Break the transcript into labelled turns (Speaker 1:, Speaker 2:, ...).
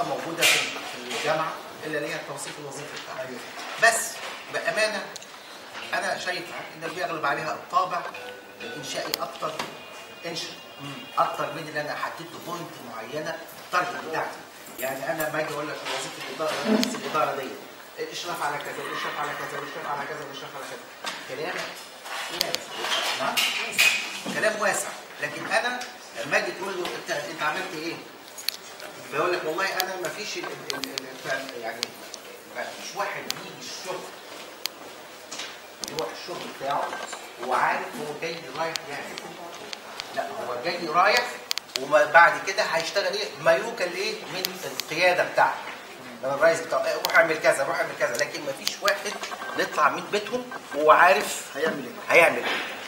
Speaker 1: وظيفه موجوده في في الجامعه الا اللي هي التوصيف الوظيفي بتاعها بس بامانه انا شايف ان بيغلب عليها الطابع الانشائي اكتر انشا اكتر من اللي انا حددت له بوينت معينه التارجت بتاعتي يعني انا لما اجي اقول لك وظيفه الاداره نفس الاداره دي الاشراف على كذا والاشراف على كذا والاشراف على كذا والاشراف على كذا كلام واسع نعم كلام واسع لكن انا لما اجي تقول له انت انت عملت ايه؟ بيقول لك والله انا ما فيش ال- ال- ال- ال- يعني ما فيش واحد بيجي الشغل يروح الشغل بتاعه وعارف هو جاي رايح يعمل لا هو جاي رايح وبعد كده هيشتغل ايه ما يوكل ايه من القياده بتاعته من الرئيس بتاعه إيه، روح اعمل كذا روح اعمل كذا لكن ما فيش واحد نطلع من بيتهم وهو عارف
Speaker 2: هيعمل ايه؟
Speaker 1: هيعمل ايه